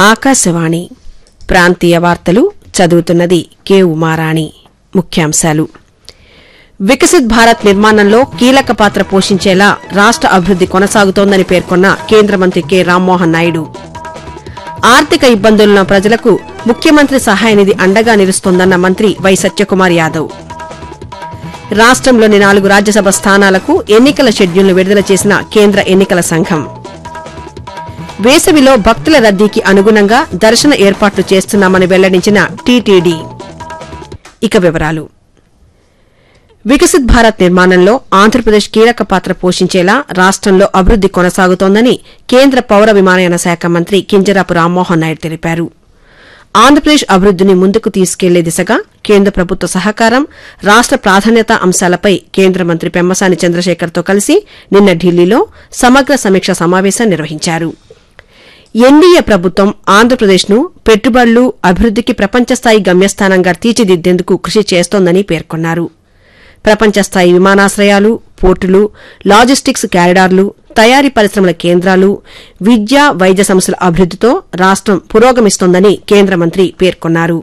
ఆకాశవాణి ప్రాంతీయ వార్తలు చదువుతున్నది కె ఉమారాణి ముఖ్యాంశాలు వికసిత్ భారత్ నిర్మాణంలో కీలక పాత్ర పోషించేలా రాష్ట అభివృద్ది కొనసాగుతోందని పేర్కొన్న కేంద్ర మంత్రి కె రామ్మోహన్ నాయుడు ఆర్థిక ఇబ్బందులున్న ప్రజలకు ముఖ్యమంత్రి సహాయ నిధి అండగా నిలుస్తోందన్న మంత్రి వై సత్యకుమార్ యాదవ్ రాష్ట్రంలోని నాలుగు రాజ్యసభ స్థానాలకు ఎన్నికల షెడ్యూల్ను విడుదల చేసిన కేంద్ర ఎన్నికల సంఘం వేసవిలో భక్తుల రద్దీకి అనుగుణంగా దర్శన ఏర్పాట్లు చేస్తున్నామని వెల్లడించిన టీటీడీ ఇక వివరాలు వికసిత్ భారత్ నిర్మాణంలో ఆంధ్రప్రదేశ్ కీలక పాత్ర పోషించేలా రాష్టంలో అభివృద్ది కొనసాగుతోందని కేంద్ర పౌర విమానయాన శాఖ మంత్రి కింజరాపు రామ్మోహన్ నాయుడు తెలిపారు ఆంధ్రప్రదేశ్ అభివృద్దిని ముందుకు తీసుకెళ్లే దిశగా కేంద్ర ప్రభుత్వ సహకారం రాష్ట ప్రాధాన్యత అంశాలపై కేంద్ర మంత్రి పెమ్మసాని చంద్రశేఖర్తో కలిసి నిన్న ఢిల్లీలో సమగ్ర సమీక్ష సమావేశం నిర్వహించారు ఎన్డీఏ ప్రభుత్వం ఆంధ్రప్రదేశ్ను పెట్టుబడులు అభివృద్దికి ప్రపంచస్థాయి గమ్యస్థానంగా తీర్చిదిద్దేందుకు కృషి చేస్తోందని పేర్కొన్నారు ప్రపంచస్థాయి విమానాశ్రయాలు పోర్టులు లాజిస్టిక్స్ క్యారిడార్లు తయారీ పరిశ్రమల కేంద్రాలు విద్య వైద్య సంస్థల అభివృద్దితో రాష్టం పురోగమిస్తోందని కేంద్ర మంత్రి పేర్కొన్నారు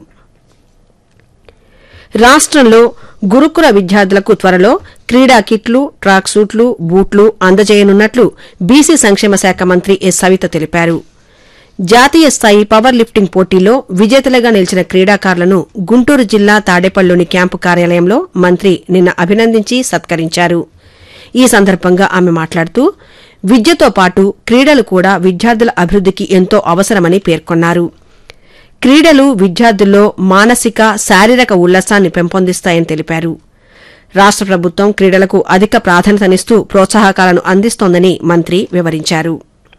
రాష్టంలో గురుకుల విద్యార్థులకు త్వరలో క్రీడా కిట్లు ట్రాక్ సూట్లు బూట్లు అందజేయనున్నట్లు బీసీ సంక్షేమ శాఖ మంత్రి ఎస్ సవిత తెలిపారు జాతీయ స్థాయి పవర్ లిఫ్టింగ్ పోటీల్లో విజేతలుగా నిలిచిన క్రీడాకారులను గుంటూరు జిల్లా తాడేపల్లిలోని క్యాంపు కార్యాలయంలో మంత్రి నిన్న అభినందించి సత్కరించారు ఈ సందర్భంగా ఆమె మాట్లాడుతూ విద్యతో పాటు క్రీడలు కూడా విద్యార్థుల అభివృద్దికి ఎంతో అవసరమని పేర్కొన్నారు క్రీడలు విద్యార్థుల్లో మానసిక శారీరక ఉల్లాసాన్ని పెంపొందిస్తాయని తెలిపారు రాష్ట ప్రభుత్వం క్రీడలకు అధిక ప్రాధాన్యతనిస్తూ ప్రోత్సాహకాలను అందిస్తోందని మంత్రి వివరించారు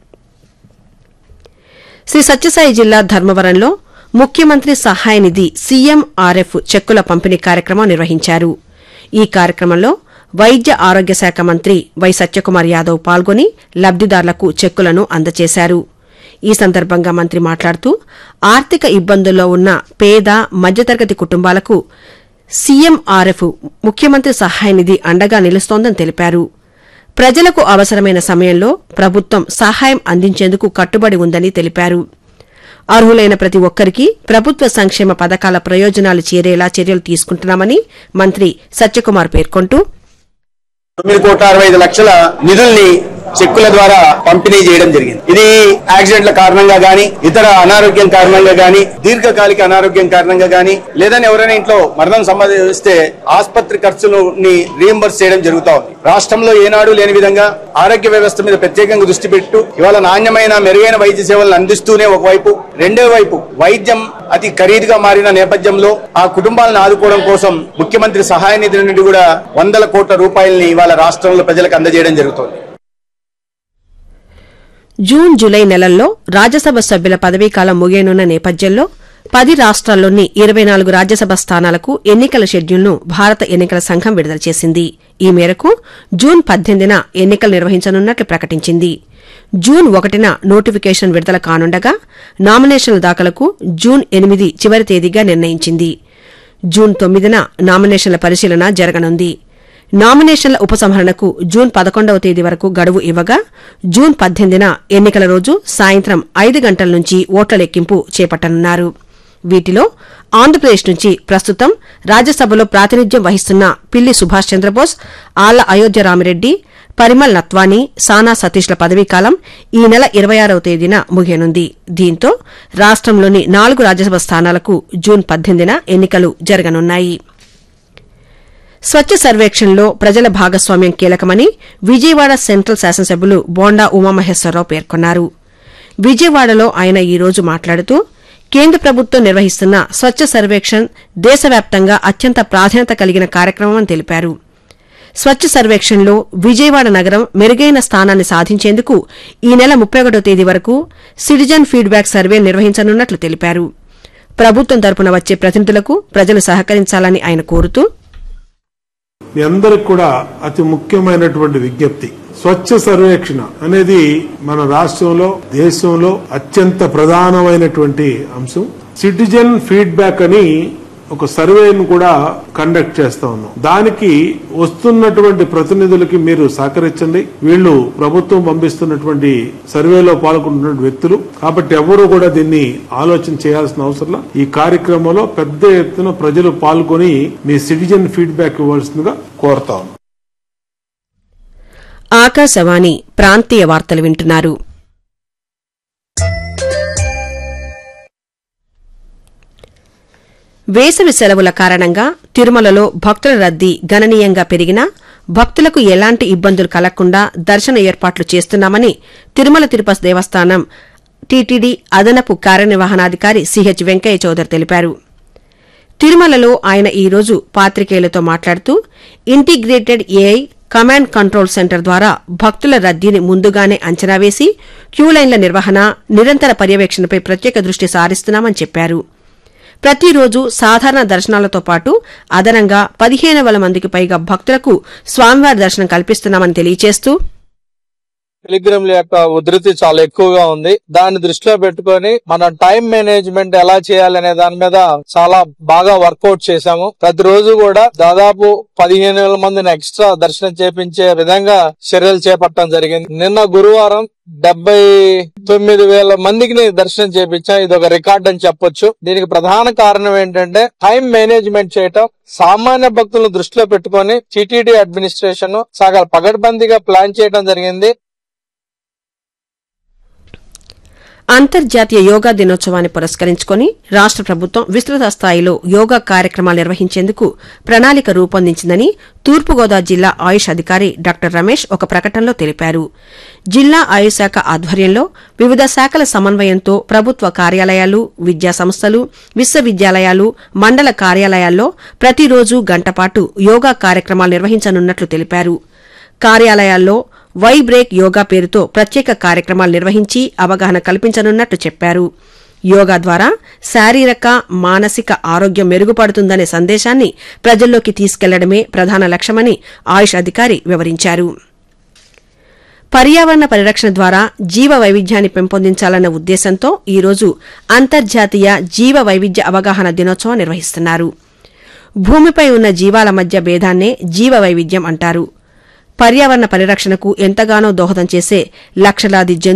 శ్రీ సత్యసాయి జిల్లా ధర్మవరంలో ముఖ్యమంత్రి సహాయ నిధి సీఎంఆర్ఎఫ్ చెక్కుల పంపిణీ కార్యక్రమం నిర్వహించారు ఈ కార్యక్రమంలో వైద్య ఆరోగ్య శాఖ మంత్రి వై సత్యకుమార్ యాదవ్ పాల్గొని లబ్దిదారులకు చెక్కులను అందజేశారు ఈ సందర్భంగా మంత్రి మాట్లాడుతూ ఆర్థిక ఇబ్బందుల్లో ఉన్న పేద మధ్యతరగతి కుటుంబాలకు సీఎంఆర్ఎఫ్ ముఖ్యమంత్రి సహాయ నిధి అండగా నిలుస్తోందని తెలిపారు ప్రజలకు అవసరమైన సమయంలో ప్రభుత్వం సహాయం అందించేందుకు కట్టుబడి ఉందని తెలిపారు అర్హులైన ప్రతి ఒక్కరికి ప్రభుత్వ సంక్షేమ పథకాల ప్రయోజనాలు చేరేలా చర్యలు తీసుకుంటున్నామని మంత్రి సత్యకుమార్ పేర్కొంటూ తొమ్మిది కోట్ల అరవై ఐదు లక్షల నిధుల్ని చెక్కుల ద్వారా పంపిణీ చేయడం జరిగింది ఇది యాక్సిడెంట్ల కారణంగా గాని ఇతర అనారోగ్యం కారణంగా గాని దీర్ఘకాలిక అనారోగ్యం కారణంగా గాని లేదని ఎవరైనా ఇంట్లో మరణం సంభవిస్తే ఆసుపత్రి ఖర్చులని రీఎంబర్స్ చేయడం జరుగుతా ఉంది రాష్ట్రంలో ఏనాడు లేని విధంగా ఆరోగ్య వ్యవస్థ మీద ప్రత్యేకంగా దృష్టి పెట్టు ఇవాళ నాణ్యమైన మెరుగైన వైద్య సేవలను అందిస్తూనే ఒకవైపు రెండో వైపు వైద్యం అతి ఖరీదుగా మారిన నేపథ్యంలో ఆ కుటుంబాలను ఆదుకోవడం కోసం ముఖ్యమంత్రి సహాయ నిధి నుండి కూడా వందల కోట్ల రూపాయలని ఇవాళ రాష్ట్రంలో ప్రజలకు అందజేయడం జరుగుతోంది జూన్ జూలై నెలల్లో రాజ్యసభ సభ్యుల పదవీకాలం ముగియనున్న నేపథ్యంలో పది రాష్ట్రాల్లోని ఇరవై నాలుగు రాజ్యసభ స్థానాలకు ఎన్నికల షెడ్యూల్ను భారత ఎన్నికల సంఘం విడుదల చేసింది ఈ మేరకు జూన్ పద్దెనిమిదిన ఎన్నికలు నిర్వహించనున్నట్లు ప్రకటించింది జూన్ ఒకటిన నోటిఫికేషన్ విడుదల కానుండగా నామినేషన్ల దాఖలకు జూన్ ఎనిమిది చివరి తేదీగా నిర్ణయించింది జూన్ తొమ్మిదిన నామినేషన్ల పరిశీలన జరగనుంది నామినేషన్ల ఉపసంహరణకు జూన్ పదకొండవ తేదీ వరకు గడువు ఇవ్వగా జూన్ పద్దెనిమిదిన ఎన్నికల రోజు సాయంత్రం ఐదు గంటల నుంచి ఓట్ల లెక్కింపు చేపట్టనున్నారు వీటిలో ఆంధ్రప్రదేశ్ నుంచి ప్రస్తుతం రాజ్యసభలో ప్రాతినిధ్యం వహిస్తున్న పిల్లి సుభాష్ చంద్రబోస్ ఆళ్ల అయోధ్య రామిరెడ్డి పరిమల్ నత్వానీ సానా సతీష్ల పదవీకాలం ఈ నెల ఇరవై ఆరవ తేదీన ముగియనుంది దీంతో రాష్టంలోని నాలుగు రాజ్యసభ స్థానాలకు జూన్ పద్దెనిమిదిన ఎన్నికలు జరగనున్నాయి స్వచ్ఛ సర్వేక్షణలో ప్రజల భాగస్వామ్యం కీలకమని విజయవాడ సెంట్రల్ శాసనసభ్యులు బోండా ఉమామహేశ్వరరావు పేర్కొన్నారు విజయవాడలో ఆయన ఈ రోజు మాట్లాడుతూ కేంద్ర ప్రభుత్వం నిర్వహిస్తున్న స్వచ్ఛ సర్వేక్షణ్ దేశవ్యాప్తంగా అత్యంత ప్రాధాన్యత కలిగిన కార్యక్రమమని తెలిపారు స్వచ్ఛ సర్వేక్షణ్లో విజయవాడ నగరం మెరుగైన స్థానాన్ని సాధించేందుకు ఈ నెల ముప్పై ఒకటో తేదీ వరకు సిటిజన్ ఫీడ్బ్యాక్ సర్వే నిర్వహించనున్నట్లు తెలిపారు ప్రభుత్వం తరపున వచ్చే ప్రతినిధులకు ప్రజలు సహకరించాలని ఆయన కోరుతూ మీ అందరికి కూడా అతి ముఖ్యమైనటువంటి విజ్ఞప్తి స్వచ్ఛ సర్వేక్షణ అనేది మన రాష్ట్రంలో దేశంలో అత్యంత ప్రధానమైనటువంటి అంశం సిటిజన్ ఫీడ్బ్యాక్ అని ఒక సర్వేను కూడా కండక్ట్ చేస్తా ఉన్నాం దానికి వస్తున్నటువంటి ప్రతినిధులకి మీరు సహకరించండి వీళ్ళు ప్రభుత్వం పంపిస్తున్నటువంటి సర్వేలో పాల్గొంటున్న వ్యక్తులు కాబట్టి ఎవరు కూడా దీన్ని ఆలోచన చేయాల్సిన అవసరం లేదు. ఈ కార్యక్రమంలో పెద్ద ఎత్తున ప్రజలు పాల్గొని మీ సిటిజన్ ఫీడ్బ్యాక్ ఇవ్వాల్సిందిగా కోరుతా ఉన్నాం ఆకాశవాణి ప్రాంతీయ వార్తలు వింటున్నారు వేసవి సెలవుల కారణంగా తిరుమలలో భక్తుల రద్దీ గణనీయంగా పెరిగినా భక్తులకు ఎలాంటి ఇబ్బందులు కలగకుండా దర్శన ఏర్పాట్లు చేస్తున్నామని తిరుమల తిరుపతి దేవస్థానం టీటీడీ అదనపు కార్యనిర్వహణాధికారి సిహెచ్ వెంకయ్య చౌదరి తెలిపారు తిరుమలలో ఆయన ఈ రోజు పాత్రికేయులతో మాట్లాడుతూ integrated AI command control centre ద్వారా భక్తుల రద్దీని ముందుగానే అంచనా వేసి క్యూలైన్ల నిర్వహణ నిరంతర పర్యవేక్షణపై ప్రత్యేక దృష్టి సారిస్తున్నామని చెప్పారు ప్రతిరోజు సాధారణ దర్శనాలతో పాటు అదనంగా పదిహేను వేల మందికి పైగా భక్తులకు స్వామివారి దర్శనం కల్పిస్తున్నామని తెలియజేస్తూ టెలిగ్రామ్ల యొక్క ఉధృతి చాలా ఎక్కువగా ఉంది దాన్ని దృష్టిలో పెట్టుకొని మనం టైం మేనేజ్మెంట్ ఎలా చేయాలనే దాని మీద చాలా బాగా వర్కౌట్ చేశాము ప్రతిరోజు కూడా దాదాపు పదిహేను వేల మందిని ఎక్స్ట్రా దర్శనం చేపించే విధంగా చర్యలు చేపట్టడం జరిగింది నిన్న గురువారం డెబ్బై తొమ్మిది వేల మందికి దర్శనం చేపించాం ఇది ఒక రికార్డ్ అని చెప్పొచ్చు దీనికి ప్రధాన కారణం ఏంటంటే టైం మేనేజ్మెంట్ చేయటం సామాన్య భక్తులను దృష్టిలో పెట్టుకొని టిటిడి అడ్మినిస్ట్రేషన్ సగల పగడ్బందీగా ప్లాన్ చేయడం జరిగింది అంతర్జాతీయ యోగా దినోత్సవాన్ని పురస్కరించుకుని రాష్ట ప్రభుత్వం విస్తృత స్థాయిలో యోగా కార్యక్రమాలు నిర్వహించేందుకు ప్రణాళిక రూపొందించిందని తూర్పుగోదావరి జిల్లా ఆయుష్ అధికారి డాక్టర్ రమేష్ ఒక ప్రకటనలో తెలిపారు జిల్లా ఆయుష్ శాఖ ఆధ్వర్యంలో వివిధ శాఖల సమన్వయంతో ప్రభుత్వ కార్యాలయాలు విద్యా సంస్థలు విశ్వవిద్యాలయాలు మండల కార్యాలయాల్లో ప్రతిరోజు గంటపాటు యోగా కార్యక్రమాలు నిర్వహించనున్నట్లు తెలిపారు కార్యాలయాల్లో వై బ్రేక్ యోగా పేరుతో ప్రత్యేక కార్యక్రమాలు నిర్వహించి అవగాహన కల్పించనున్నట్లు చెప్పారు యోగా ద్వారా శారీరక మానసిక ఆరోగ్యం మెరుగుపడుతుందనే సందేశాన్ని ప్రజల్లోకి తీసుకెళ్లడమే ప్రధాన లక్ష్యమని ఆయుష్ అధికారి వివరించారు పర్యావరణ పరిరక్షణ ద్వారా జీవ వైవిధ్యాన్ని పెంపొందించాలన్న ఉద్దేశంతో ఈ రోజు అంతర్జాతీయ జీవ వైవిధ్య అవగాహన దినోత్సవం నిర్వహిస్తున్నారు భూమిపై ఉన్న జీవాల మధ్య భేదాన్నే జీవ వైవిధ్యం అంటారు పర్యావరణ పరిరక్షణకు ఎంతగానో దోహదం చేసే లక్షలాది జంతువులు